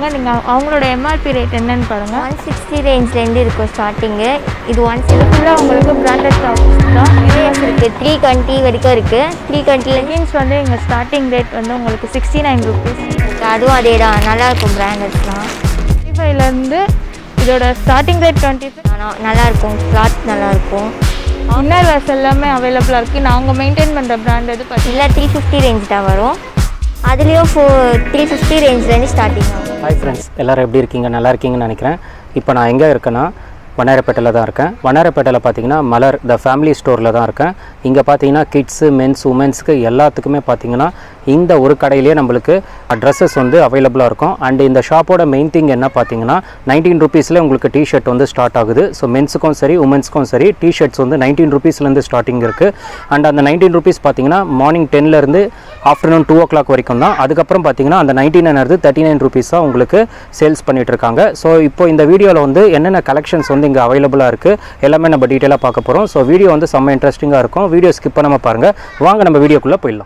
பாருங்கள் நீங்கள் அவங்களோட எம்ஆர்பி ரேட் என்னன்னு பாருங்கள் ஒன் சிக்ஸ்டி ரேஞ்ச்லேருந்து இருக்கும் ஸ்டார்டிங்கு இது ஒன் இது ஃபுல்லாக உங்களுக்கு பிராண்டட் டாப்ஸ் தான் யூஎஸ் இருக்குது த்ரீ டுவெண்ட்டி வரைக்கும் இருக்குது த்ரீ டுவெண்ட்டிலேருந்து லெகின்ஸ் வந்து எங்கள் ஸ்டார்டிங் ரேட் வந்து உங்களுக்கு சிக்ஸ்டி நைன் ருபீஸ் அதுவும் அதே தான் நல்லாயிருக்கும் பிராண்டட்ஸ்லாம் டுவெண்ட்டி ஃபைவ்லேருந்து இதோட ஸ்டார்டிங் ரேட் டுவெண்ட்டி ஆனால் நல்லாயிருக்கும் கிளாத் நல்லாயிருக்கும் இன்னர் வேர்ஸ் எல்லாமே அவைலபிளாக இருக்குது நாங்கள் மெயின்டைன் பண்ணுற பிராண்ட் எது பார்த்தீங்கன்னா இல்லை த்ரீ ஃபிஃப்டி ரேஞ்ச் தான் வரும் அதுலேயும் ஃபோ த்ரீ ஃபிஃப்டி ரேஞ்ச்லேருந்து ஸ்டார்டிங் ஆகும் ஹாய் ஃப்ரெண்ட்ஸ் எல்லோரும் எப்படி இருக்கீங்க நல்லா இருக்கீங்கன்னு நினைக்கிறேன் இப்போ நான் எங்கே இருக்கேன்னா வண்ணாரப்பேட்டையில் தான் இருக்கேன் வண்ணாரப்பேட்டையில் பார்த்தீங்கன்னா மலர் த ஃபேமிலி ஸ்டோரில் தான் இருக்கேன் இங்கே பார்த்தீங்கன்னா கிட்ஸு மென்ஸ் உமன்ஸ்க்கு எல்லாத்துக்குமே பார்த்தீங்கன்னா இந்த ஒரு கடையிலே நம்மளுக்கு ட்ரெஸ்ஸஸ் வந்து அவைலபிளாக இருக்கும் அண்ட் இந்த ஷாப்போட மெயின் திங் என்ன பார்த்தீங்கன்னா நைன்டீன் ருபீஸில் உங்களுக்கு டிஷர்ட் வந்து ஸ்டார்ட் ஆகுது ஸோ மென்ஸுக்கும் சரி உமன்ஸ்க்கும் சரி டிஷர்ட்ஸ் வந்து நைன்டீன் ருபீஸ்லேருந்து ஸ்டார்டிங் இருக்குது அண்ட் அந்த நைன்டீன் ருபீஸ் பார்த்தீங்கன்னா மார்னிங் டென்லேருந்து ஆஃப்டர்நூன் டூ ஓ கிளாக் வரைக்கும் தான் அதுக்கப்புறம் பார்த்தீங்கன்னா அந்த நைன்டி நைன் தேர்ட்டி நைன் ருபீஸாக உங்களுக்கு சேல்ஸ் பண்ணிட்டு இருக்காங்க ஸோ இப்போ இந்த வீடியோவில் வந்து என்னென்ன கலெக்ஷன்ஸ் வந்து இங்கே அவைலபிளாக இருக்குது எல்லாமே நம்ம டீட்டெயிலாக பார்க்க போகிறோம் ஸோ வீடியோ வந்து செம்ம இன்ட்ரெஸ்டிங்காக இருக்கும் வீடியோ ஸ்கிப் பண்ணாமல் பாருங்கள் வாங்க நம்ம வீடியோக்குள்ளே போயிடலாம்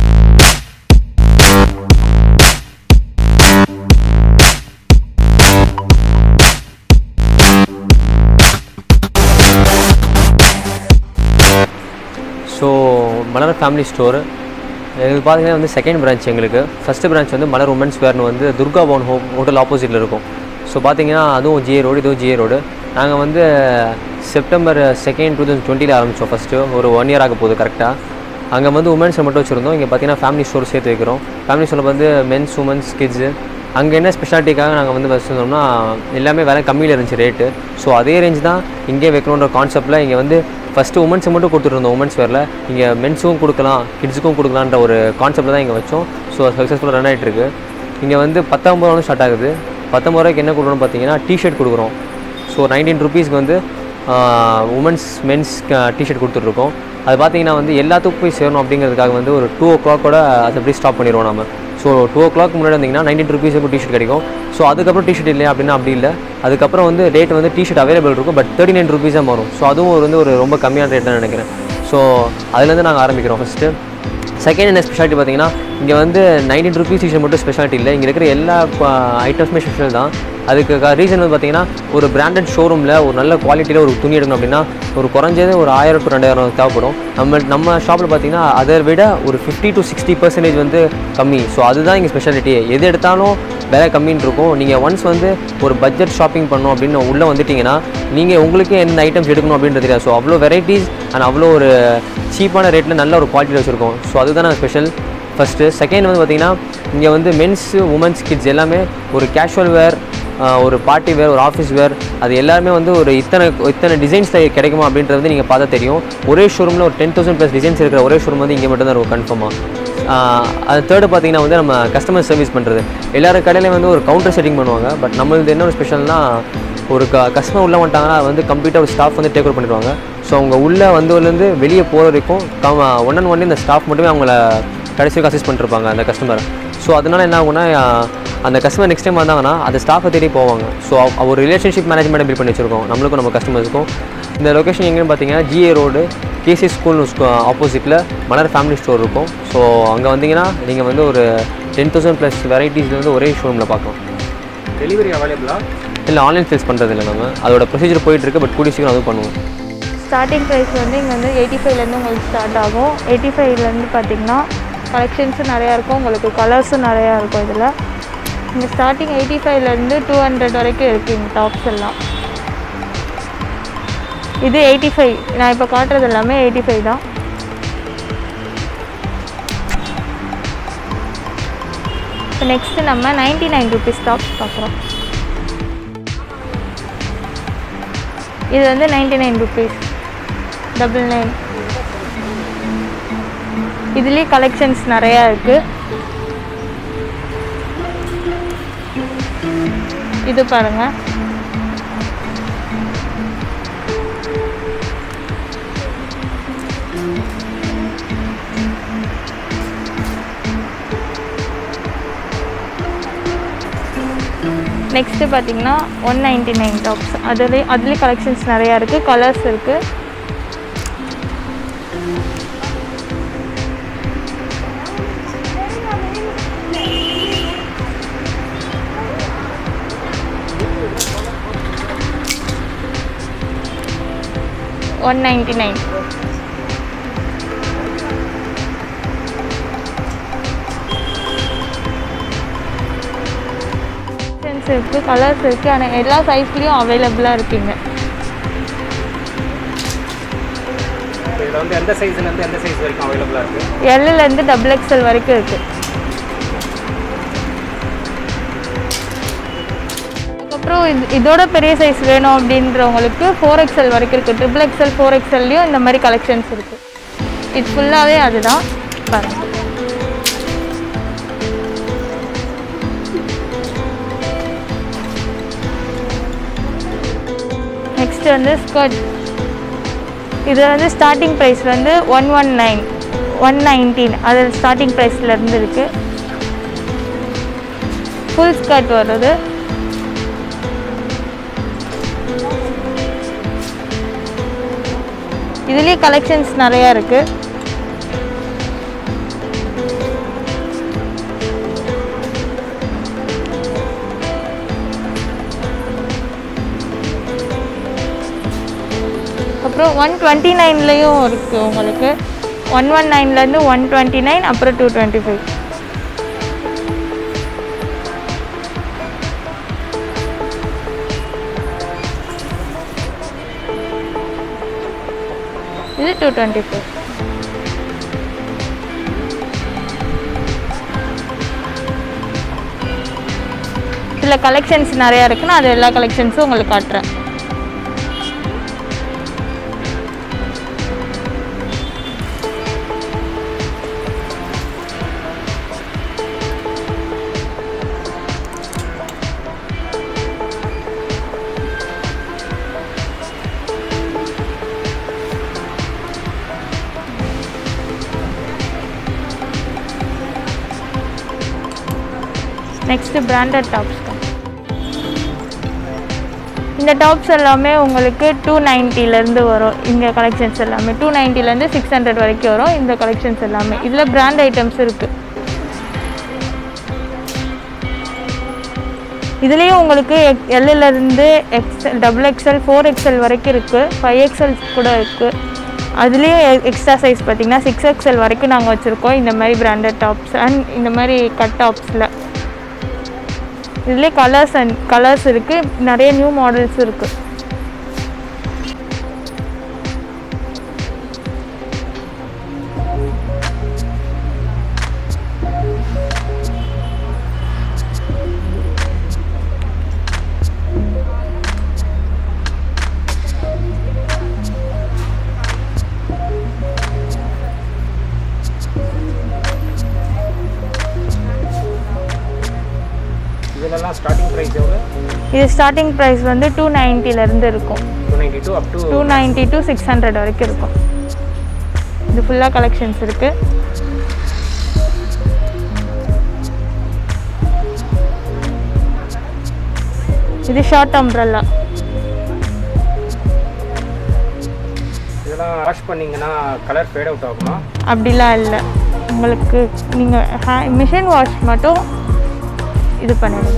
ஸோ மலர் ஃபேமிலி ஸ்டோர் இது பார்த்தீங்கன்னா வந்து செகண்ட் பிரான்ச் எங்களுக்கு ஃபஸ்ட்டு பிரான்ச் வந்து மலர் உமன்ஸ் வேர்னு வந்து துர்கா பவன் ஹோ ஹோட்டல் ஆப்போசிட்டில் இருக்கும் ஸோ பார்த்தீங்கன்னா அதுவும் ஜிஏ ரோடு இதுவும் ஜிஏ ரோடு நாங்கள் வந்து செப்டம்பர் செகண்ட் டூ தௌசண்ட் டுவெண்ட்டியில் ஆரம்பித்தோம் ஃபஸ்ட்டு ஒரு ஒன் இயர் ஆக போகுது கரெக்டாக அங்கே வந்து உமன்ஸை மட்டும் வச்சுருந்தோம் இங்கே பார்த்தீங்கன்னா ஃபேமிலி ஸ்டோர் சேர்த்து வைக்கிறோம் ஃபேமிலி ஸ்டோரில் வந்து மென்ஸ் உமன்ஸ் கிட்ஸு அங்கே என்ன ஸ்பெஷாலிட்டிக்காக நாங்கள் வந்து வச்சுருந்தோம்னா எல்லாமே விலை கம்மியில் இருந்துச்சு ரேட்டு ஸோ அதே ரேஞ்ச் தான் இங்கே வைக்கணுன்ற கான்செப்ட்டில் இங்கே வந்து ஃபஸ்ட்டு உமன்ஸை மட்டும் கொடுத்துருந்தோம் உமன்ஸ் வேரில் இங்கே மென்ஸுக்கும் கொடுக்கலாம் கிட்ஸுக்கும் கொடுக்கலான்ற ஒரு கான்செப்ட்டில் தான் இங்கே வச்சோம் ஸோ சக்ஸஸ்ஃபுல்லாக ரன் ஆகிட்டு இருக்கு இங்கே வந்து பத்தொம்பது ரூபா ஸ்டார்ட் ஆகுது பத்தொம்பது ரூபாய்க்கு என்ன கொடுக்குறோம்னு பார்த்தீங்கன்னா டிஷர்ட் கொடுக்குறோம் ஸோ நைன்டீன் ருபீஸ்க்கு வந்து உமன்ஸ் மென்ஸ் டிஷர்ட் கொடுத்துட்ருக்கோம் அது பார்த்தீங்கன்னா வந்து எல்லாத்துக்கும் போய் சேரணும் அப்படிங்கிறதுக்காக வந்து ஒரு டூ ஓ கிளாக்கோட அது அப்படியே ஸ்டாப் பண்ணிடுவோம் நம்ம ஸோ டூ ஓ கிளாக் முன்னாடி வந்தீங்கன்னா நைன்டீன் ருபீஸுக்கு டிஷர்ட் கிடைக்கும் ஸோ அதுக்கப்புறம் டிஷர்ட் இல்லையா அப்படின்னா அப்படி இல்லை அதுக்கப்புறம் வந்து ரேட் வந்து டிஷர்ட் அவைலபிள் இருக்கும் பட் தேர்ட்டி நைன் ருபீஸ் தான் வரும் ஸோ அதுவும் ஒரு வந்து ஒரு ரொம்ப கம்மியான ரேட் தான் நினைக்கிறேன் ஸோ அதுலேருந்து நாங்கள் ஆரம்பிக்கிறோம் ஃபஸ்ட்டு செகண்ட் என்ன ஸ்பெஷாலிட்டி பார்த்தீங்கன்னா இங்கே வந்து நைன்டீன் ருபீஸ் டிஷர்ட் மட்டும் ஸ்பெஷாலிட்டி இல்லை இங்கே இருக்கிற எல்லா ஐட்டம்ஸுமே ஸ்பெஷல் தான் அதுக்கு ரீசன் வந்து பார்த்தீங்கன்னா ஒரு பிராண்டட் ஷோரூமில் ஒரு நல்ல குவாலிட்டியில் ஒரு துணி எடுக்கணும் அப்படின்னா ஒரு குறைஞ்சது ஒரு ஆயிரம் டு ரெண்டாயிரம் தேவைப்படும் நம்ம நம்ம ஷாப்பில் பார்த்தீங்கன்னா அதை விட ஒரு ஃபிஃப்டி டு சிக்ஸ்டி பர்சன்டேஜ் வந்து கம்மி ஸோ அதுதான் இங்கே ஸ்பெஷாலிட்டி எது எடுத்தாலும் விலை கம்மின்னு இருக்கும் நீங்கள் ஒன்ஸ் வந்து ஒரு பட்ஜெட் ஷாப்பிங் பண்ணணும் அப்படின்னு உள்ளே வந்துட்டிங்கன்னா நீங்கள் உங்களுக்கு எந்த ஐட்டம்ஸ் எடுக்கணும் அப்படின்றது தெரியாது ஸோ அவ்வளோ வெரைட்டிஸ் அண்ட் அவ்வளோ ஒரு சீப்பான ரேட்டில் நல்ல ஒரு குவாலிட்டியில் வச்சுருக்கோம் ஸோ அதுதான் நான் ஸ்பெஷல் ஃபஸ்ட்டு செகண்ட் வந்து பார்த்திங்கன்னா இங்கே வந்து மென்ஸு உமன்ஸ் கிட்ஸ் எல்லாமே ஒரு கேஷுவல் வேர் ஒரு பார்ட்டி வேர் ஒரு ஆஃபீஸ் வேர் அது எல்லாருமே வந்து ஒரு இத்தனை இத்தனை டிசைன்ஸில் கிடைக்குமா அப்படின்றது வந்து நீங்கள் பார்த்தா தெரியும் ஒரே ஷோரூமில் ஒரு டென் தௌசண்ட் ப்ளஸ் டிசைன்ஸ் இருக்கிற ஒரே ஷோரூம் வந்து இங்கே மட்டும் தான் இருக்கும் கன்ஃபார்மாக அது தேர்டு பார்த்தீங்கன்னா வந்து நம்ம கஸ்டமர் சர்வீஸ் பண்ணுறது எல்லாரும் கடையிலையும் வந்து ஒரு கவுண்டர் செட்டிங் பண்ணுவாங்க பட் நம்மளது என்ன ஒரு ஸ்பெஷல்னா ஒரு க கஸ்டமர் உள்ளே வந்துட்டாங்கன்னா அது வந்து கம்ப்ளீட்டாக ஒரு ஸ்டாஃப் வந்து டேக் ஓவர் பண்ணிடுவாங்க ஸோ அவங்க உள்ளே வந்ததுலேருந்து வெளியே போகிற வரைக்கும் கம் ஒன் அண்ட் ஒன்லி இந்த ஸ்டாஃப் மட்டுமே அவங்கள கடைசி வரைக்கும் அசிஸ்ட் பண்ணிருப்பாங்க அந்த கஸ்டமரை ஸோ அதனால என்ன ஆகும்னா அந்த கஸ்டமர் நெக்ஸ்ட் டைம் வந்தாங்கன்னா அந்த ஸ்டாஃபை தேடி போவாங்க ஸோ ஒரு ரிலேஷன்ஷிப் மேனேஜ்மெண்ட் பில் பண்ணி வச்சிருக்கோம் நம்மளுக்கும் நம்ம கஸ்டமர்ஸுக்கும் இந்த லொக்கேஷன் எங்கேன்னு பார்த்தீங்கன்னா ஜிஏ ரோடு கேசி ஸ்கூல் ஆப்போசிட்டில் மலர் ஃபேமிலி ஸ்டோர் இருக்கும் ஸோ அங்கே வந்தீங்கன்னா நீங்கள் வந்து ஒரு டென் தௌசண்ட் ப்ளஸ் வெரைட்டிஸில் வந்து ஒரே ஷோரூமில் பார்க்கலாம் டெலிவரி அவைலபிளா இல்லை ஆன்லைன் சேல்ஸ் பண்ணுறது இல்லை நம்ம அதோட ப்ரொசீஜர் போயிட்டுருக்கு பட் கூடிய சீக்கிரம் அதுவும் பண்ணுவோம் ஸ்டார்டிங் ப்ரைஸ் வந்து இங்கே வந்து எயிட்டி ஃபைவ்லேருந்து உங்களுக்கு ஸ்டார்ட் ஆகும் எயிட்டி ஃபைவ்லேருந்து பார்த்தீங்கன்னா கலெக்ஷன்ஸும் நிறையா இருக்கும் உங்களுக்கு கலர்ஸும் நிறையா இருக்கும் இதில் இங்கே ஸ்டார்டிங் எயிட்டி ஃபைவ்லேருந்து டூ ஹண்ட்ரட் வரைக்கும் இருக்குது இந்த டாப்ஸ் எல்லாம் இது எயிட்டி ஃபைவ் நான் இப்போ காட்டுறது எல்லாமே எயிட்டி ஃபைவ் தான் இப்போ நெக்ஸ்ட்டு நம்ம நைன்ட்டி நைன் ருபீஸ் டாப்ஸ் பார்க்குறோம் இது வந்து ninety nine rupees double nine இதுலேயே கலெக்ஷன்ஸ் நிறையா இருக்குது இது பாருங்கள் நெக்ஸ்ட்டு பார்த்தீங்கன்னா ஒன் நைன்ட்டி நைன் டாப்ஸ் அதுலேயே அதுலேயே கலெக்ஷன்ஸ் நிறையா இருக்குது கலர்ஸ் இருக்குது ஒன் நைன்ட்டி நைன் இருக்குது கலர்ஸ் இருக்குது ஆனால் எல்லா சைஸ்லேயும் அவைலபிளாக இருக்குங்க இதில் வந்து எந்த சைஸ்லேருந்து எந்த சைஸ் வரைக்கும் அவைலபிளாக இருக்குது எல்லுலேருந்து டபுள் எக்ஸ்எல் வரைக்கும் இருக்குது அதுக்கப்புறம் இது இதோட பெரிய சைஸ் வேணும் அப்படின்றவங்களுக்கு ஃபோர் எக்ஸ்எல் வரைக்கும் இருக்குது ட்ரிபிள் எக்ஸ்எல் ஃபோர் எக்ஸ்எல்லையும் இந்த மாதிரி கலெக்ஷன்ஸ் இருக்குது இது ஃபுல்லாகவே அதுதான் பாருங்க நெக்ஸ்ட் வந்து ஸ்கர்ட் இது வந்து ஸ்டார்டிங் ப்ரைஸ் வந்து one one nine one nineteen அது ஸ்டார்டிங் ப்ரைஸ்லேருந்து இருக்குது ஃபுல் ஸ்கர்ட் வருது இதுலேயே கலெக்ஷன்ஸ் நிறையா இருக்குது அப்புறம் ஒன் டுவெண்ட்டி நைன்லேயும் இருக்குது உங்களுக்கு ஒன் ஒன் நைன்லேருந்து ஒன் டுவெண்ட்டி நைன் அப்புறம் டூ டுவெண்ட்டி ஃபைவ் இது டூ டுவெண்ட்டி ஃபைவ் இதில் கலெக்ஷன்ஸ் நிறையா இருக்குன்னு அது எல்லா கலெக்ஷன்ஸும் உங்களுக்கு காட்டுறேன் நெக்ஸ்ட்டு பிராண்டட் டாப்ஸ் தான் இந்த டாப்ஸ் எல்லாமே உங்களுக்கு டூ நைன்ட்டிலேருந்து வரும் இங்கே கலெக்ஷன்ஸ் எல்லாமே டூ நைன்ட்டிலேருந்து சிக்ஸ் ஹண்ட்ரட் வரைக்கும் வரும் இந்த கலெக்ஷன்ஸ் எல்லாமே இதில் பிராண்ட் ஐட்டம்ஸ் இருக்குது இதுலேயும் உங்களுக்கு எல்லுலேருந்து XL double XL four XL வரைக்கும் இருக்குது ஃபைவ் எக்ஸ்எல் கூட இருக்குது அதுலேயும் எக்ஸ்ட்ரா சைஸ் பார்த்தீங்கன்னா சிக்ஸ் எக்ஸ்எல் வரைக்கும் நாங்கள் வச்சுருக்கோம் இந்த மாதிரி பிராண்டட் டாப்ஸ் அண்ட் இந்த மாதிரி கட் டாப்ஸில் இதுலேயே கலர்ஸ் அண்ட் கலர்ஸ் இருக்குது நிறைய நியூ மாடல்ஸ் இருக்குது இதிலெல்லாம் ஸ்டார்டிங் ப்ரைஸ் எவ்வளோ இது ஸ்டார்டிங் ப்ரைஸ் வந்து டூ நைன்ட்டிலேருந்து இருக்கும் two ninety two up to two ninety to six hundred வரைக்கும் இருக்கும் இது ஃபுல்லாக கலெக்ஷன்ஸ் இருக்குது இது ஷார்ட் அம்ப்ரல்லா இதெல்லாம் வாஷ் பண்ணிங்கன்னா கலர் ஃபேட் அவுட் ஆகுமா அப்படிலாம் இல்லை உங்களுக்கு நீங்கள் ஹே மிஷின் வாஷ் மட்டும் இது பண்ணிடுங்க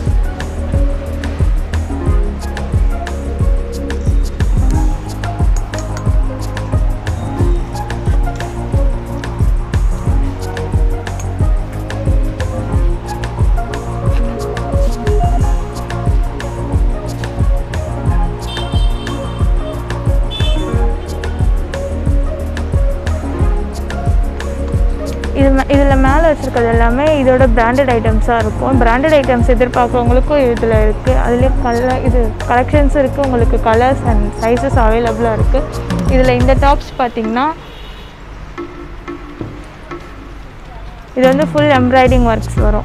இது இதில் மேலே வச்சுருக்கிறது எல்லாமே இதோட பிராண்டட் ஐட்டம்ஸாக இருக்கும் பிராண்டட் ஐட்டம்ஸ் எதிர்பார்க்குறவங்களுக்கும் இதில் இருக்குது அதுலேயே கலர் இது கலெக்ஷன்ஸ் இருக்குது உங்களுக்கு கலர்ஸ் அண்ட் சைஸஸ் அவைலபிளாக இருக்குது இதில் இந்த டாப்ஸ் பார்த்தீங்கன்னா இது வந்து ஃபுல் எம்ப்ராய்டிங் ஒர்க்ஸ் வரும்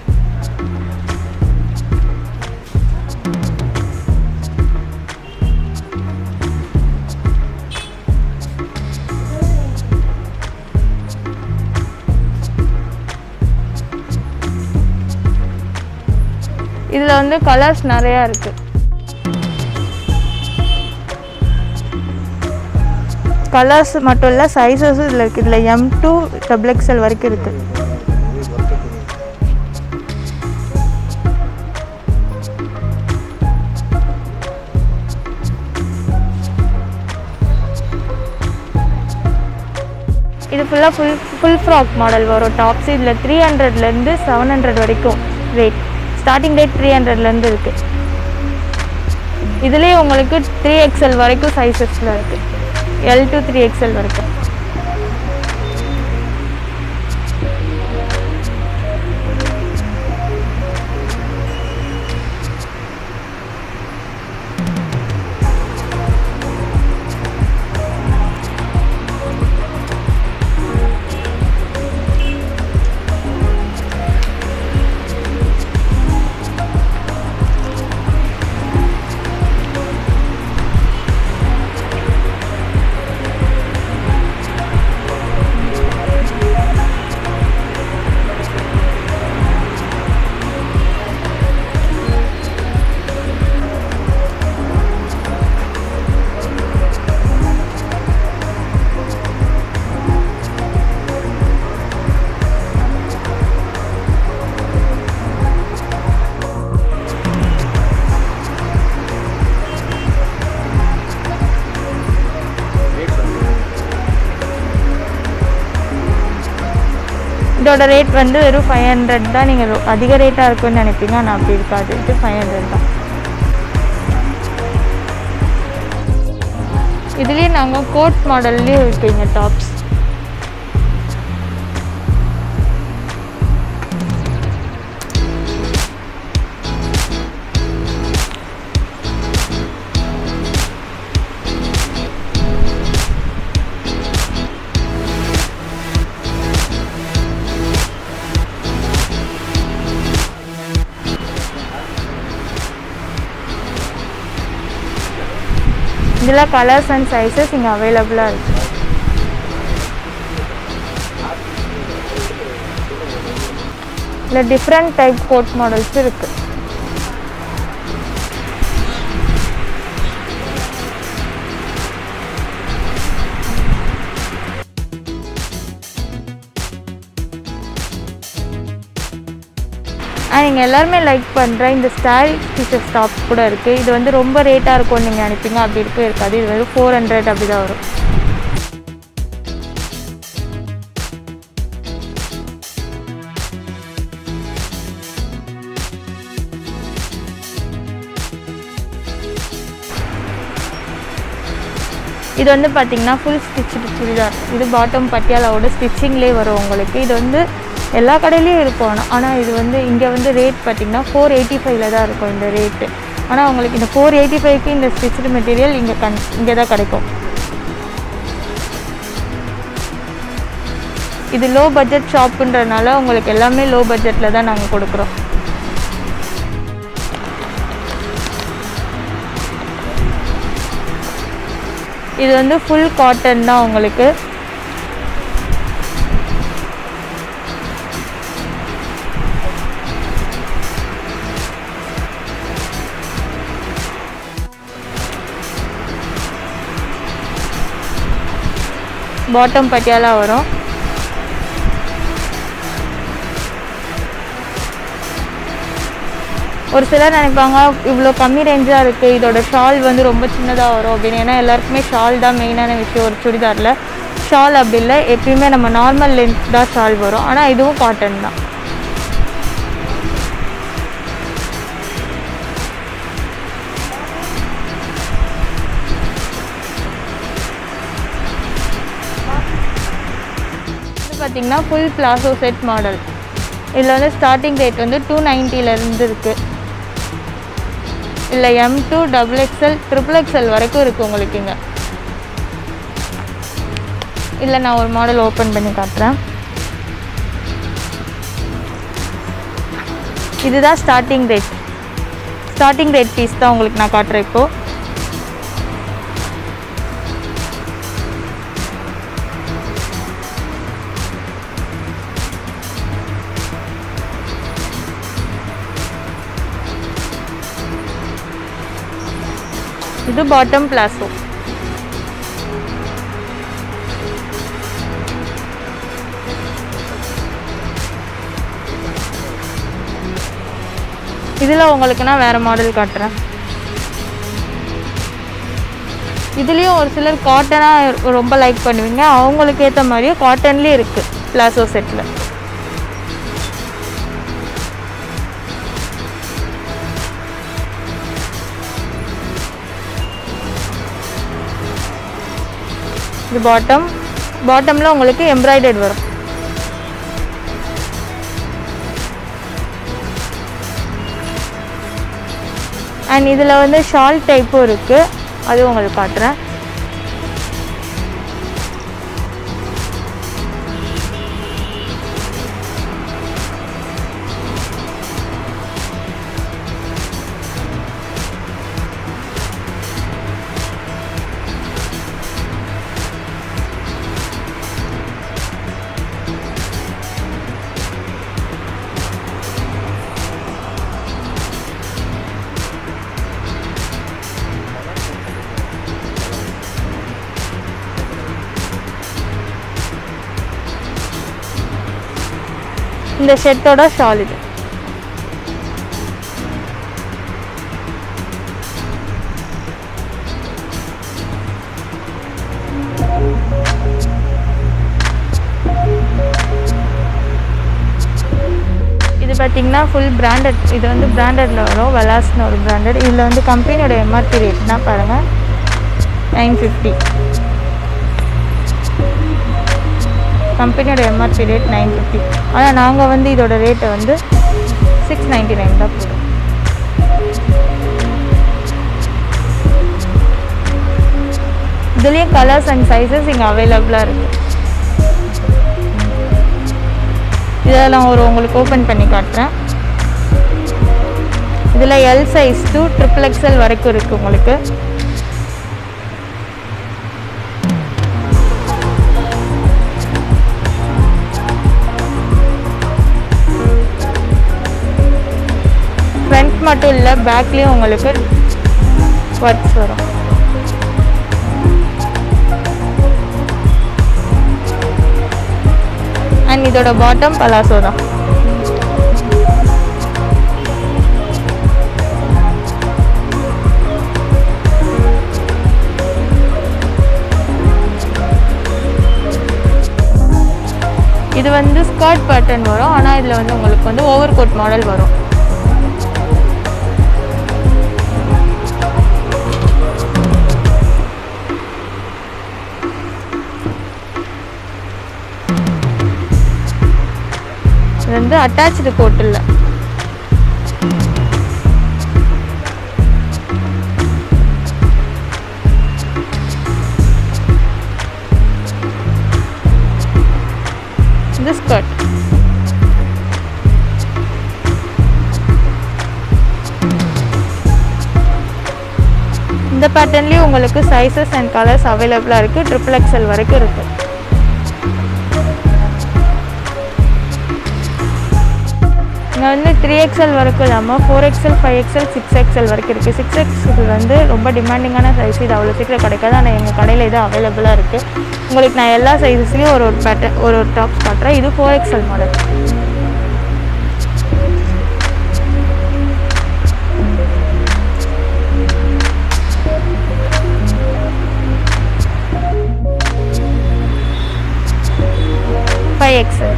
இதில் வந்து கலர்ஸ் நிறையா இருக்குது கலர்ஸ் மட்டும் இல்லை சைஸஸும் இதில் இருக்குது இதில் எம் டூ டபுள் எக்ஸ்எல் வரைக்கும் இருக்குது இது ஃபுல்லாக ஃபுல் ஃபுல் ஃப்ராக் மாடல் வரும் டாப்ஸ் இதில் த்ரீ ஹண்ட்ரட்லேருந்து செவன் ஹண்ட்ரட் வரைக்கும் ரேட் ஸ்டார்டிங் ரேட் த்ரீ ஹண்ட்ரட்லேருந்து இருக்குது இதுலேயே உங்களுக்கு த்ரீ எக்ஸ்எல் வரைக்கும் சைஸஸில் இருக்குது எல் டு த்ரீ எக்ஸ்எல் வரைக்கும் இதோட ரேட் வந்து வெறும் ஃபைவ் ஹண்ட்ரட் தான் நீங்கள் அதிக ரேட்டாக இருக்குன்னு நினைப்பீங்க ஆனால் அப்படி இருக்காது இது ஃபைவ் ஹண்ட்ரட் தான் இதுலேயே நாங்கள் கோட் மாடல்லையும் இருக்குங்க டாப்ஸ் இதில் கலர்ஸ் அண்ட் சைஸஸ் இங்கே அவைலபிளாக இருக்குது இல்லை டிஃப்ரெண்ட் டைப் கோட் மாடல்ஸ் இருக்குது நீங்கள் எல்லாருமே லைக் பண்ணுற இந்த ஸ்டைல் டீச்சர்ஸ் டாப்ஸ் கூட இருக்குது இது வந்து ரொம்ப ரேட்டாக இருக்கும்னு நீங்கள் நினைப்பீங்க அப்படி இருக்கவே இருக்காது இது வந்து ஃபோர் ஹண்ட்ரட் அப்படி தான் வரும் இது வந்து பார்த்தீங்கன்னா ஃபுல் ஸ்டிச்சு சுடிதார் இது பாட்டம் பட்டியாலாவோட ஸ்டிச்சிங்லேயே வரும் உங்களுக்கு இது வந்து எல்லா கடையிலையும் இருக்கும் ஆனால் ஆனால் இது வந்து இங்கே வந்து ரேட் பார்த்தீங்கன்னா ஃபோர் எயிட்டி ஃபைவ்ல தான் இருக்கும் இந்த ரேட்டு ஆனால் உங்களுக்கு இந்த ஃபோர் எயிட்டி ஃபைவ்க்கு இந்த ஸ்டிச்சு மெட்டீரியல் இங்கே கண் இங்கே தான் கிடைக்கும் இது லோ பட்ஜெட் ஷாப்புன்றனால உங்களுக்கு எல்லாமே லோ பட்ஜெட்டில் தான் நாங்கள் கொடுக்குறோம் இது வந்து ஃபுல் காட்டன் தான் உங்களுக்கு பாட்டம் பட்டியாலா வரும் ஒரு சிலர் நினைப்பாங்க இவ்வளோ கம்மி ரேஞ்சாக இருக்குது இதோட ஷால் வந்து ரொம்ப சின்னதாக வரும் அப்படின்னு ஏன்னா எல்லாருக்குமே ஷால் தான் மெயினான விஷயம் ஒரு சுடிதாரில் ஷால் அப்படி இல்லை எப்பயுமே நம்ம நார்மல் லென்த் தான் ஷால் வரும் ஆனால் இதுவும் காட்டன் தான் இது பார்த்தீங்கன்னா ஃபுல் பிளாசோ செட் மாடல் இதில் வந்து ஸ்டார்டிங் ரேட் வந்து டூ நைன்ட்டிலேருந்து இருக்குது இல்லை M two double XL triple XL வரைக்கும் இருக்குது உங்களுக்கு இங்கே இல்லை நான் ஒரு மாடல் ஓப்பன் பண்ணி காட்டுறேன் இதுதான் starting rate starting rate piece தான் உங்களுக்கு நான் காட்டுறேன் இப்போது இது பாட்டம் பிளாசோ இதில் உங்களுக்கு நான் வேறு மாடல் காட்டுறேன் இதுலேயும் ஒரு சிலர் காட்டனாக ரொம்ப லைக் பண்ணுவீங்க அவங்களுக்கு ஏற்ற மாதிரியே காட்டன்லேயும் இருக்குது பிளாசோ செட்டில் இது பாட்டம் பாட்டமில் உங்களுக்கு எம்ப்ராய்டர்ட் வரும் அண்ட் இதில் வந்து ஷால் டைப்பும் இருக்குது அது உங்களுக்கு காட்டுறேன் இந்த ஷெட்டோட ஷால் இது இது பார்த்தீங்கன்னா ஃபுல் பிராண்டட் இது வந்து பிராண்டடில் வரும் வெலாஸ்னு ஒரு பிராண்டட் இதில் வந்து கம்பெனியோட எம்ஆர்பி ரேட்னா பாருங்கள் நைன் ஃபிஃப்டி கம்பெனியோட எம்ஆர்பி ரேட் நைன் ஃபிஃப்டி ஆனால் நாங்கள் வந்து இதோட ரேட்டை வந்து சிக்ஸ் நைன்ட்டி நைன் தான் போடுறோம் இதுலேயும் கலர்ஸ் அண்ட் சைஸஸ் இங்கே அவைலபிளாக இருக்குது இதை நான் ஒரு உங்களுக்கு ஓப்பன் பண்ணி காட்டுறேன் இதில் L size two triple XL வரைக்கும் இருக்குது உங்களுக்கு ஃப்ரண்ட் மட்டும் இல்லை பேக்லேயும் உங்களுக்கு ஒர்க்ஸ் வரும் அண்ட் இதோட பாட்டம் பலாசோ தான் இது வந்து ஸ்கர்ட் பேட்டர்ன் வரும் ஆனால் இதில் வந்து உங்களுக்கு வந்து ஓவர் கோட் மாடல் வரும் இது வந்து அட்டாச்சு கோட் இல்லை இது ஸ்கர்ட் இந்த பேட்டர்ன்லேயும் உங்களுக்கு சைஸஸ் அண்ட் கலர்ஸ் அவைலபிளாக இருக்குது ட்ரிபிள் எக்ஸ்எல் வரைக்கும் இருக்குது இங்கே வந்து த்ரீ எக்ஸ்எல் வரைக்கும் இல்லாமல் four XL five XL six XL வரைக்கும் இருக்குது சிக்ஸ் எக்ஸ்எல் வந்து ரொம்ப டிமாண்டிங்கான சைஸ் இது அவ்வளோ சீக்கிரம் கிடைக்காது ஆனால் எங்கள் கடையில் இது அவைலபிளாக இருக்குது உங்களுக்கு நான் எல்லா சைஸஸ்லேயும் ஒரு ஒரு பேட்டர்ன் ஒரு ஒரு டாப்ஸ் காட்டுறேன் இது four XL model five XL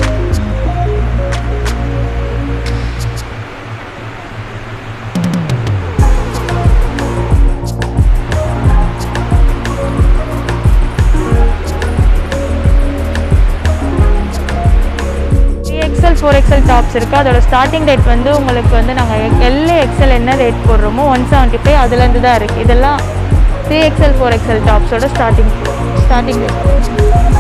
three XL four XL tops இருக்குது அதோட ஸ்டார்டிங் ரேட் வந்து உங்களுக்கு வந்து நாங்கள் எல்ஏ எக்ஸ்எல் என்ன ரேட் போடுறோமோ ஒன் செவன்ட்டி ஃபைவ் அதுலேருந்து தான் இருக்குது இதெல்லாம் த்ரீ எக்ஸ்எல் ஃபோர் எக்ஸ்எல் டாப்ஸோட ஸ்டார்டிங் ஸ்டார்டிங் ரேட்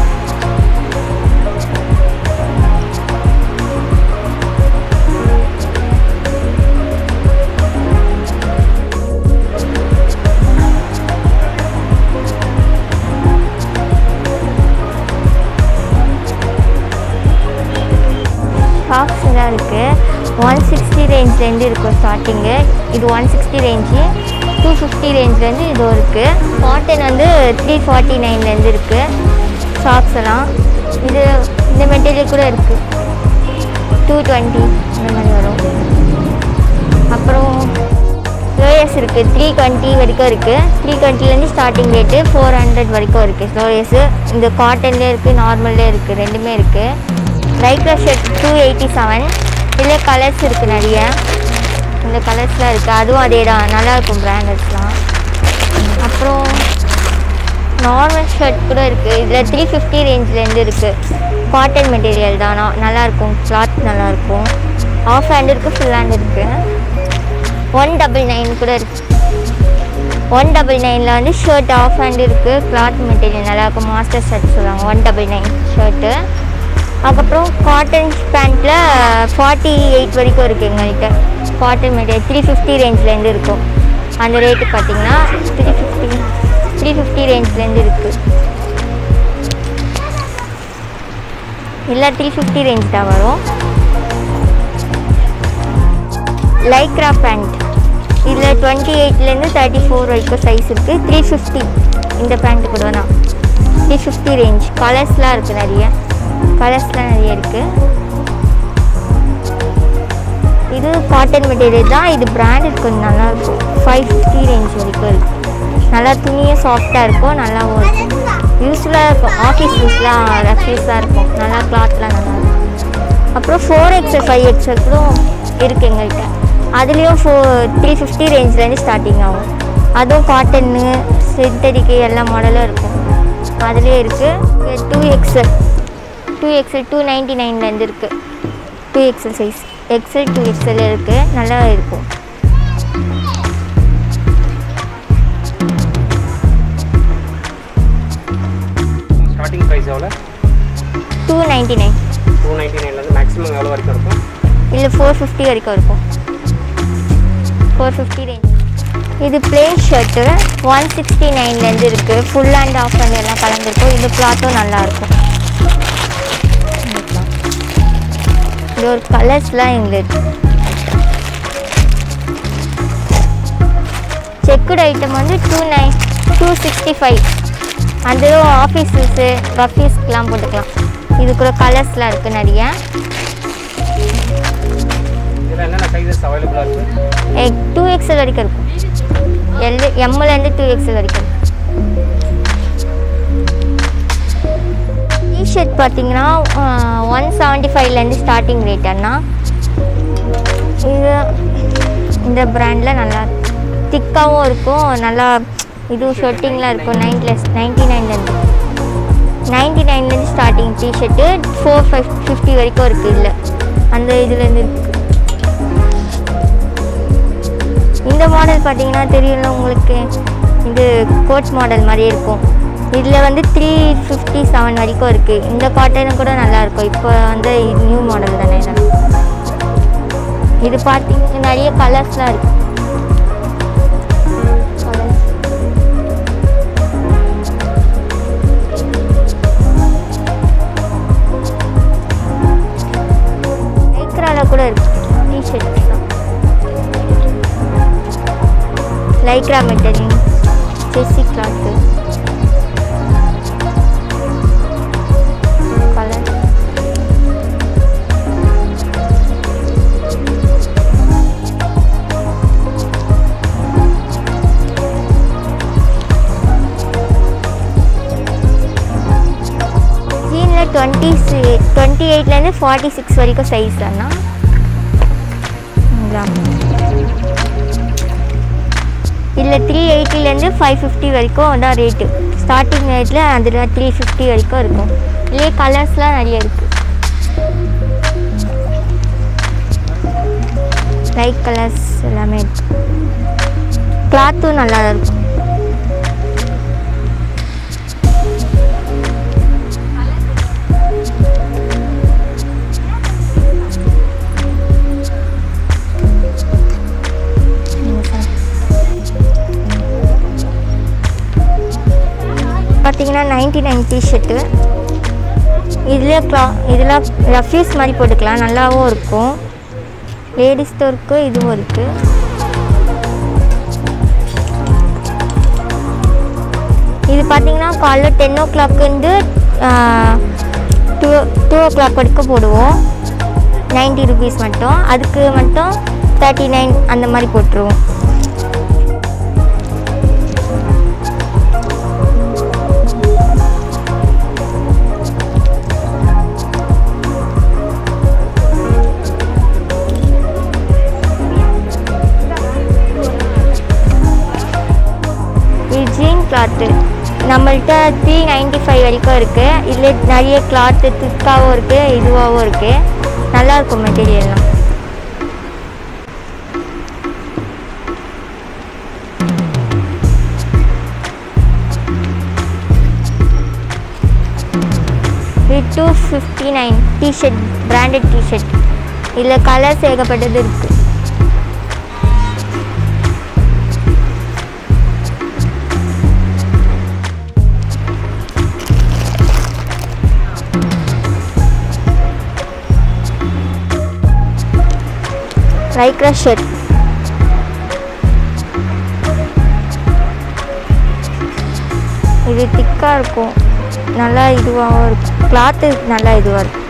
டாப்ஸ் தான் இருக்குது ஒன் சிக்ஸ்டி ரேஞ்ச்லேருந்து இருக்கும் ஸ்டார்டிங்கு இது one sixty range two fifty ரேஞ்ச்லேருந்து இது இருக்குது காட்டன் வந்து த்ரீ ஃபார்ட்டி நைன்லேருந்து இருக்குது ஷாப்ஸ் எல்லாம் இது இந்த மெட்டீரியல் கூட இருக்குது டூ டுவெண்ட்டி இந்த மாதிரி வரும் அப்புறம் லோயர்ஸ் இருக்குது இருக்குது த்ரீ டுவெண்ட்டி வரைக்கும் இருக்குது த்ரீ டுவெண்ட்டிலேருந்து ஸ்டார்டிங் ரேட்டு ஃபோர் ஹண்ட்ரட் வரைக்கும் இருக்குது ஸ்லோயஸு இந்த காட்டன்லேயே இருக்குது நார்மல்லே இருக்குது ரெண்டுமே இருக்குது lycra shirt two eighty seven இதில் கலர்ஸ் இருக்குது நிறைய இந்த கலர்ஸ்லாம் இருக்குது அதுவும் அதே தான் நல்லாயிருக்கும் பிராண்டட்ஸ்லாம் அப்புறம் நார்மல் ஷர்ட் கூட இருக்குது இதில் த்ரீ ஃபிஃப்டி ரேஞ்சிலேருந்து இருக்குது காட்டன் மெட்டீரியல் தான் நா- நல்லாயிருக்கும் கிளாத் நல்லாயிருக்கும் ஆஃப் ஹேண்ட் இருக்குது ஃபுல் ஹேண்ட் இருக்குது ஒன் டபுள் நைன் கூட இருக்குது ஒன் டபுள் நைனில் வந்து ஷர்ட் ஆஃப் ஹேண்ட் இருக்குது கிளாத் மெட்டீரியல் நல்லாயிருக்கும் மாஸ்டர் ஷர்ட் சொல்லுவாங்க ஒன் டபுள் நைன் ஷர்ட்டு அதுக்கப்புறம் காட்டன் பேண்ட்டில் ஃபார்ட்டி எயிட் வரைக்கும் இருக்குது எங்கள்கிட்ட காட்டன் மெட்டீரியல் த்ரீ ஃபிஃப்டி ரேஞ்ச்லேருந்து இருக்கும் அந்த ரேட்டு பார்த்தீங்கன்னா த்ரீ ஃபிஃப்டி த்ரீ ஃபிஃப்டி ரேஞ்ச்லேருந்து இருக்குது எல்லாம் த்ரீ ஃபிஃப்டி ரேஞ்ச் தான் வரும் லைக்ரா பேண்ட் இதில் டுவெண்ட்டி எயிட்லேருந்து தேர்ட்டி ஃபோர் வரைக்கும் சைஸ் இருக்குது த்ரீ ஃபிஃப்டி இந்த பேண்ட்டு கூட தான் த்ரீ ஃபிஃப்டி ரேஞ்ச் கலர்ஸ்லாம் இருக்குது நிறைய கலர்ஸ்லாம் நிறைய இருக்குது இது காட்டன் மெட்டீரியல் தான் இது பிராண்டட் கொஞ்சம் நல்லாயிருக்கும் ஃபைவ் ஃபிஃப்டி ரேஞ்ச் வரைக்கும் இருக்குது நல்லா துணியும் சாஃப்டாக இருக்கும் நல்லாவும் இருக்கும் யூஸ்ஃபுல்லாக இருக்கும் ஆஃபீஸ் யூஸ்லாம் ரெஃப்யூஸாக இருக்கும் நல்லா கிளாத்லாம் நல்லா இருக்கும் அப்புறம் ஃபோர் எக்ஸல் ஃபைவ் எக்ஸல் கூட இருக்குது எங்கள்கிட்ட அதுலேயும் ஃபோ த்ரீ ஃபிஃப்டி ரேஞ்ச்லேருந்து ஸ்டார்டிங் ஆகும் அதுவும் காட்டன்னு சிந்தடிக்கு எல்லா மாடலும் இருக்கும் அதுலேயே இருக்குது two XL two XL two ninety நைன்லேருந்து இருக்குது two XL size XL two XL இருக்குது நல்லா இருக்கும் ஸ்டார்டிங் ப்ரைஸ் எவ்வளோ two ninety nine two ninety நைன்லேருந்து மேக்ஸிமம் எவ்வளோ வரைக்கும் இருக்கும் இல்லை ஃபோர் ஃபிஃப்டி வரைக்கும் இருக்கும் ஃபோர் ஃபிஃப்டி ரேஞ்ச் இது பிளேன் ஷர்ட்டு ஒன் சிக்ஸ்டி நைன்லேருந்து இருக்குது ஃபுல் அண்ட் ஆஃப் அண்ட் எல்லாம் கலந்துருக்கும் இது கிளாத்தும் நல்லாயிருக்கும் இது ஒரு கலர்ஸ்லாம் எங்களுக்கு செக்குடு ஐட்டம் வந்து two nine two sixty five அதுவும் ஆஃபீஸஸு ஆஃபீஸ்க்கெலாம் போட்டுக்கலாம் இது கூட கலர்ஸ்லாம் இருக்குது நிறைய இதில் என்னென்ன சைஸஸ் அவைலபிளாக இருக்குது டூ எக்ஸல் வரைக்கும் இருக்கும் எல் எம்லேருந்து டூ எக்ஸல் வரைக்கும் டிஷர்ட் பார்த்தீங்கன்னா ஒன் செவன்ட்டி ஃபைவ்லேருந்து ஸ்டார்டிங் ரேட் அண்ணா இது இந்த பிராண்டில் நல்லா திக்காகவும் இருக்கும் நல்லா இது ஷர்ட்டிங்லாம் இருக்கும் நைன்ட்லெஸ் நைன்ட்டி நைன்லேருந்து நைன்ட்டி நைன்லேருந்து starting T shirt four five fifty வரைக்கும் இருக்குது இதில் அந்த இதுலேருந்து இருக்குது இந்த மாடல் பார்த்தீங்கன்னா தெரியும்ல உங்களுக்கு இது கோட் மாடல் மாதிரி இருக்கும் இதில் வந்து த்ரீ ஃபிஃப்டி செவன் வரைக்கும் இருக்குது இந்த காட்டனும் கூட நல்லா இருக்கும் இப்போ வந்து நியூ மாடல் தானே இதெல்லாம் இது பார்த்தீங்கன்னா நிறைய கலர்ஸ்லாம் இருக்கு Colours. லைக்ரால கூட இருக்கு டிஷர்ட்ஸ் தான் லைக்ரா மெட்டரிங் செஸ்ஸி கிளாத்து கலர் ஜீனில் டுவெண்ட்டி டுவெண்ட்டி எயிட்லேருந்து ஃபார்ட்டி சிக்ஸ் வரைக்கும் சைஸ் தானா இதில் த்ரீ எயிட்டிலேருந்து ஃபைவ் ஃபிஃப்டி வரைக்கும் தான் ரேட்டு ஸ்டார்டிங் ரேட்டில் அதில் த்ரீ ஃபிஃப்டி வரைக்கும் இருக்கும் இதுலேயே கலர்ஸ்லாம் நிறைய இருக்குது லைட் கலர்ஸ் எல்லாமே இருக்கு கிளாத்தும் நல்லா தான் இருக்கும் பார்த்தீங்கன்னா நைன்டி நைன் டிஷர்ட்டு இதுலேயே க்ளா இதெல்லாம் ரஃப்யூஸ் மாதிரி போட்டுக்கலாம் நல்லாவும் இருக்கும் லேடிஸ் இருக்குது இதுவும் இருக்குது இது பார்த்தீங்கன்னா காலைல டென் ஓ கிளாக்லேருந்து டூ டூ ஓ கிளாக் வரைக்கும் போடுவோம் நைன்ட்டி ருபீஸ் மட்டும் அதுக்கு மட்டும் தேர்ட்டி நைன் அந்த மாதிரி போட்டுருவோம் நம்மள்ட்ட த்ரீ நைன்ட்டி ஃபைவ் வரைக்கும் இருக்குது இதில் நிறைய கிளாத்து திக்காகவும் இருக்குது இதுவாகவும் இருக்குது நல்லாயிருக்கும் மெட்டீரியல்லாம் இது two fifty nine T shirt branded T shirt இதில் கலர்ஸ் ஏகப்பட்டது இருக்குது லைக்ரா ஷர்ட் இது திக்காக இருக்கும் நல்லா இதுவாகவும் இருக்கும் கிளாத்து நல்லா இதுவாக இருக்கும்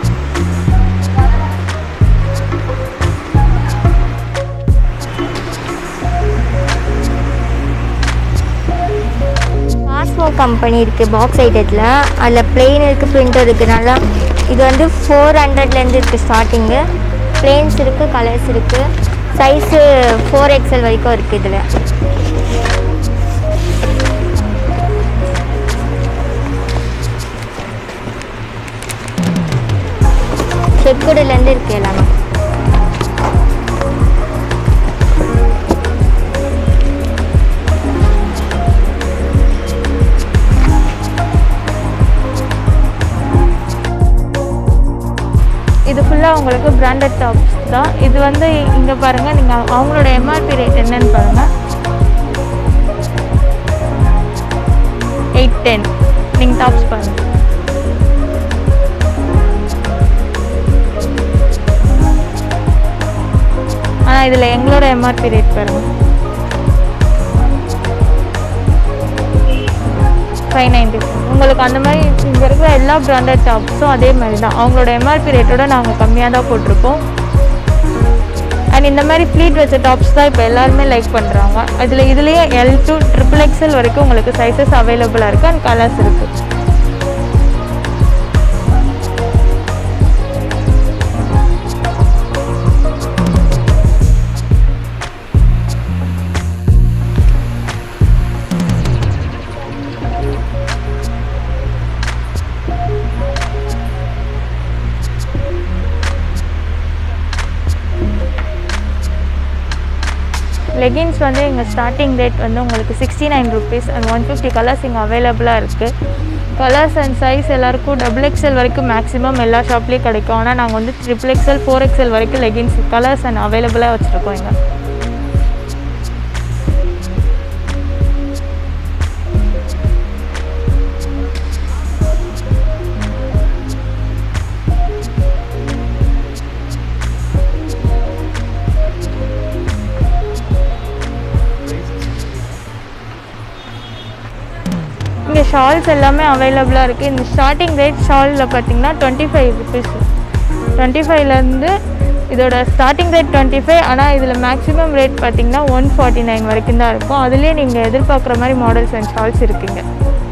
காஸ்மோ கம்பெனி இருக்குது பாக்ஸ் ஐட்டத்தில் அதில் பிளெயின் இருக்குது பிரிண்டர் இருக்குது நல்லா இது வந்து ஃபோர் ஹண்ட்ரட்லேருந்து இருக்குது ஸ்டார்டிங்கு பிளெயின்ஸ் இருக்குது கலர்ஸ் இருக்குது சைஸு ஃபோர் எக்ஸல் வரைக்கும் இருக்குது இதில் செக்குடுலேருந்து இருக்குது எல்லாமே இது ஃபுல்லாக உங்களுக்கு பிராண்டட் டாப்ஸ் தான் இது வந்து இங்கே பாருங்கள் நீங்கள் அவங்களோட எம்ஆர்பி ரேட் என்னன்னு பாருங்கள் எயிட் டென் நீங்கள் டாப்ஸ் பாருங்கள் ஆனால் இதில் எங்களோட எம்ஆர்பி ரேட் பாருங்கள் ஃபைவ் நைன்ட்டி உங்களுக்கு அந்த மாதிரி இங்கே இருக்கிற எல்லா பிராண்டட் டாப்ஸும் அதே மாதிரி தான் அவங்களோட எம்ஆர்பி ரேட்டோட நாங்கள் கம்மியாக தான் போட்டிருப்போம் அண்ட் இந்த மாதிரி ஃப்ளீட் வச்ச டாப்ஸ் தான் இப்போ எல்லாருமே லைக் பண்ணுறாங்க அதில் இதுலேயே எல் டு ட்ரிபிள் எக்ஸ்எல் வரைக்கும் உங்களுக்கு சைஸஸ் அவைலபிளாக இருக்குது அண்ட் கலர்ஸ் இருக்குது லெகின்ஸ் வந்து எங்கள் ஸ்டார்டிங் ரேட் வந்து உங்களுக்கு sixty nine rupees and one fifty colours இங்கே அவைலபிளாக இருக்குது கலர்ஸ் அண்ட் சைஸ் எல்லாருக்கும் டபுள் எக்ஸ்எல் வரைக்கும் மேக்ஸிமம் எல்லா ஷாப்லேயும் கிடைக்கும் ஆனால் நாங்கள் வந்து ட்ரிபிள் எக்ஸ்எல் ஃபோர் எக்ஸ்எல் வரைக்கும் லெகின்ஸ் கலர்ஸ் அண்ட் அவைலபிளாக வச்சுருக்கோம் இங்கே இங்கே ஷால்ஸ் எல்லாமே அவைலபிளாக இருக்குது இந்த ஸ்டார்டிங் ரேட் ஷாலில் பார்த்தீங்கன்னா டுவெண்ட்டி ஃபைவ் ருபீஸ் டுவெண்ட்டி ஃபைவ்லேருந்து இதோட ஸ்டார்டிங் ரேட் டுவெண்ட்டி ஃபைவ் ஆனால் இதில் மேக்ஸிமம் ரேட் பார்த்தீங்கன்னா ஒன் ஃபார்ட்டி நைன் வரைக்கும் தான் இருக்கும் அதுலேயே நீங்கள் எதிர்பார்க்குற மாதிரி மாடல்ஸ் அண்ட் ஷால்ஸ் இருக்குங்க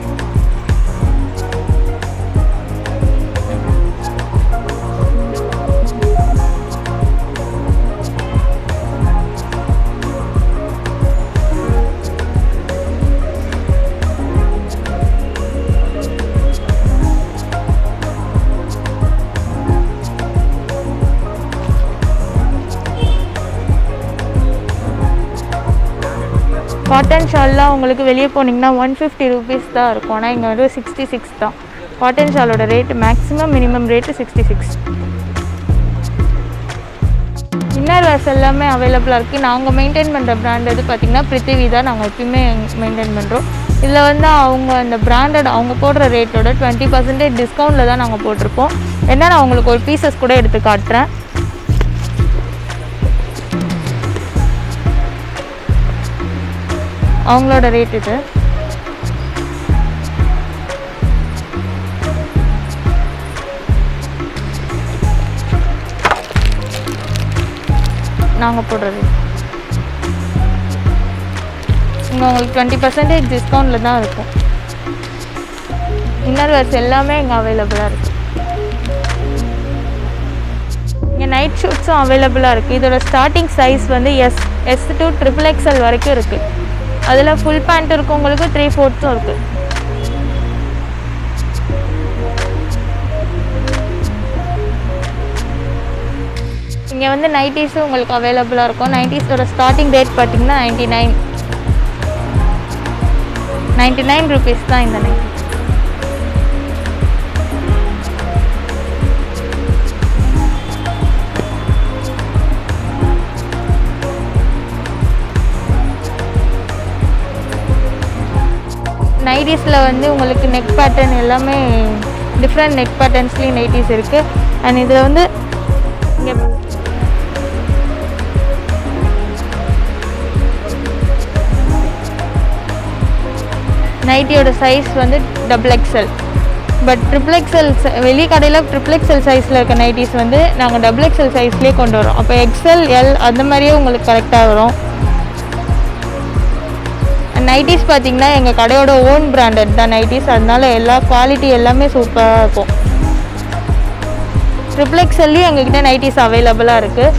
காட்டன் ஷால்லாம் உங்களுக்கு வெளியே போனீங்கன்னா ஒன் ஃபிஃப்டி ருபீஸ் தான் இருக்கும் ஆனால் இங்கே வந்து சிக்ஸ்டி சிக்ஸ் தான் காட்டன் ஷாலோட rate maximum minimum rate sixty six inner wears எல்லாமே அவைலபிளாக இருக்குது நாங்கள் மெயின்டைன் பண்ணுற பிராண்ட் எது பார்த்திங்கன்னா பிருத்திவி தான் நாங்கள் எப்பயுமே மெயின்டைன் பண்ணுறோம் இதில் வந்து அவங்க இந்த பிராண்டட் அவங்க போடுற ரேட்டோட டுவெண்ட்டி பர்சன்டேஜ் டிஸ்கவுண்ட்டில் தான் நாங்கள் போட்டிருப்போம் என்ன நான் உங்களுக்கு ஒரு பீசஸ் கூட எடுத்து காட்டுறேன் அவங்களோட ரேட் இது நாங்கள் போடுறது இங்கே உங்களுக்கு டுவெண்ட்டி பர்சன்டேஜ் டிஸ்கவுண்ட்டில் தான் இருக்கும் இன்னர் வேர்ஸ் எல்லாமே இங்கே அவைலபிளாக இருக்குது இங்கே நைட் ஷூட்ஸும் அவைலபிளாக இருக்குது இதோட ஸ்டார்டிங் சைஸ் வந்து S S to triple XL வரைக்கும் இருக்குது அதில் ஃபுல் பேண்ட் இருக்கும் உங்களுக்கு த்ரீ ஃபோர்த்தும் இருக்குது இங்கே வந்து நைட்டிஸும் உங்களுக்கு அவைலபிளாக இருக்கும் நைட்டிஸோட ஸ்டார்டிங் ரேட் பார்த்தீங்கன்னா ninety nine ninety nine rupees தான் இந்த நைட்டி நைட்டிஸில் வந்து உங்களுக்கு நெக் பேட்டர்ன் எல்லாமே டிஃப்ரெண்ட் நெக் பேட்டர்ன்ஸ்லேயும் நைட்டிஸ் இருக்குது அண்ட் இதில் வந்து இங்கே நைட்டியோட சைஸ் வந்து double XL but triple XL வெளி கடையில் ட்ரிபிள் எக்ஸல் சைஸில் இருக்க நைட்டிஸ் வந்து நாங்கள் டபுள் எக்ஸல் சைஸ்லேயே கொண்டு வரோம் அப்போ எக்ஸல் எல் அந்த மாதிரியே உங்களுக்கு கரெக்டாக வரும் நைட்டிஸ் பார்த்தீங்கன்னா எங்கள் கடையோட ஓன் பிராண்டட் தான் நைட்டிஸ் அதனால எல்லா குவாலிட்டி எல்லாமே சூப்பராக இருக்கும் ட்ரிபிள் எக்ஸ்எல்லையும் எங்ககிட்ட நைட்டிஸ் அவைலபிளாக இருக்குது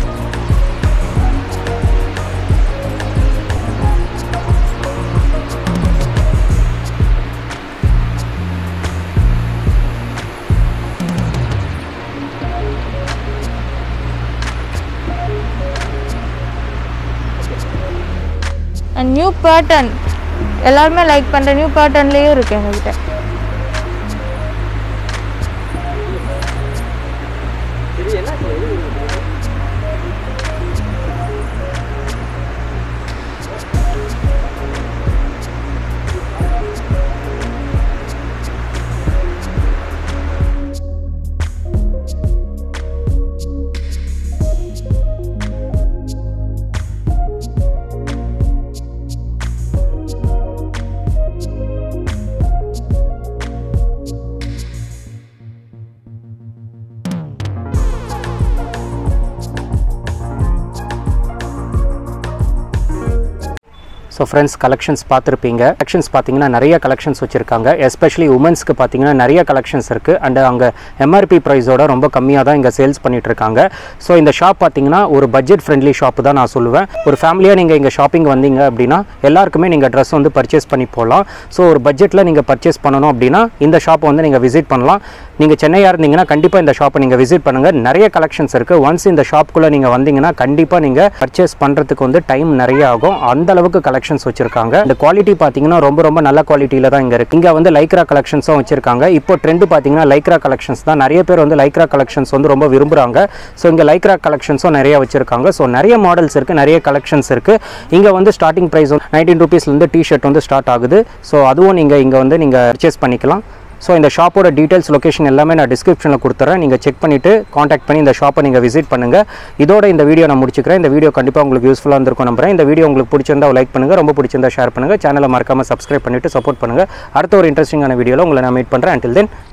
அண்ட் நியூ பேட்டர்ன் எல்லாருமே லைக் பண்ணுற நியூ பேட்டர்ன்லேயும் இருக்குது எங்ககிட்ட ஸோ ஃப்ரெண்ட்ஸ் கலெக்ஷன்ஸ் பார்த்துருப்பீங்க கலெக்ஷன்ஸ் பார்த்தீங்கன்னா நிறைய கலெக்ஷன்ஸ் வச்சுருக்காங்க எஸ்பெஷலி உமன்ஸ்க்கு பார்த்தீங்கன்னா நிறைய கலெக்ஷன்ஸ் இருக்குது அண்ட் அங்கே எம்ஆர்பி ப்ரைஸோட ரொம்ப கம்மியாக தான் இங்கே சேல்ஸ் பண்ணிட்டு இருக்காங்க ஸோ இந்த ஷாப் பார்த்தீங்கன்னா ஒரு பட்ஜெட் ஃப்ரெண்ட்லி ஷாப் தான் நான் சொல்லுவேன் ஒரு ஃபேமிலியாக நீங்கள் இங்கே ஷாப்பிங் வந்தீங்க அப்படின்னா எல்லாருக்குமே நீங்கள் ட்ரெஸ் வந்து பர்ச்சேஸ் பண்ணி போகலாம் ஸோ ஒரு பட்ஜெட்டில் நீங்கள் பர்ச்சேஸ் பண்ணணும் அப்படின்னா இந்த ஷாப்பை வந்து நீங்கள் விசிட் பண்ணலாம் நீங்கள் சென்னையாக இருந்தீங்கன்னா கண்டிப்பாக இந்த ஷாப்பை நீங்கள் விசிட் பண்ணுங்கள் நிறைய கலெக்ஷன்ஸ் இருக்குது ஒன்ஸ் இந்த ஷாப்புக்குள்ளே நீங்கள் வந்தீங்கன்னா கண்டிப்பாக நீங்கள் பர்ச்சேஸ் பண்ணுறதுக்கு வந்து டைம் நிறைய ஆகும் அந்த அளவுக்கு கலெக்ஷன்ஸ் வச்சிருக்காங்க இந்த குவாலிட்டி பார்த்தீங்கன்னா ரொம்ப ரொம்ப நல்ல குவாலிட்டியில் தான் இங்கே இருக்குது இங்கே வந்து லைக்ரா கலெக்ஷன்ஸும் வச்சிருக்காங்க இப்போ ட்ரெண்ட் பார்த்தீங்கன்னா லைக்ரா கலெக்ஷன்ஸ் தான் நிறைய பேர் வந்து லைக்ரா கலெக்ஷன்ஸ் வந்து ரொம்ப விரும்புகிறாங்க ஸோ இங்கே லைக்ரா கலெக்ஷன்ஸும் நிறைய வச்சிருக்காங்க ஸோ நிறைய மாடல்ஸ் இருக்குது நிறைய கலெக்ஷன்ஸ் இருக்குது இங்கே வந்து ஸ்டார்டிங் ப்ரைஸ் வந்து நைன்டீன் ருபீஸ்லேருந்து டிஷர்ட் வந்து ஸ்டார்ட் ஆகுது ஸோ அதுவும் நீங்கள் இங்கே வந்து நீங்கள் பர்ச்சேஸ் பண்ணிக்கலாம் ஸோ இந்த ஷாப்போட டீட்டெயில்ஸ் லொகேஷன் எல்லாமே நான் டிஸ்கிரிப்ஷனில் கொடுத்துறேன் நீங்கள் செக் பண்ணிவிட்டு காண்டாக்ட் பண்ணி இந்த ஷாப்பை நீங்கள் விசிட் பண்ணுங்கள் இதோட இந்த வீடியோ நான் முடிச்சுக்கிறேன் இந்த வீடியோ கண்டிப்பாக உங்களுக்கு யூஸ்ஃபுல்லாக இருந்திருக்கும் நம்புறேன் இந்த வீடியோ உங்களுக்கு பிடிச்சிருந்தா லைக் பண்ணுங்கள் ரொம்ப பிடிச்சிருந்தா ஷேர் பண்ணுங்கள் சேனலை மறக்காமல் சப்ஸ்கிரைப் பண்ணிவிட்டு சப்போர்ட் பண்ணுங்கள் அடுத்த ஒரு இன்ட்ரெஸ்டிங்கான வீடியோவில் உங்களை நான் மீட் பண்ணுறேன் until தென்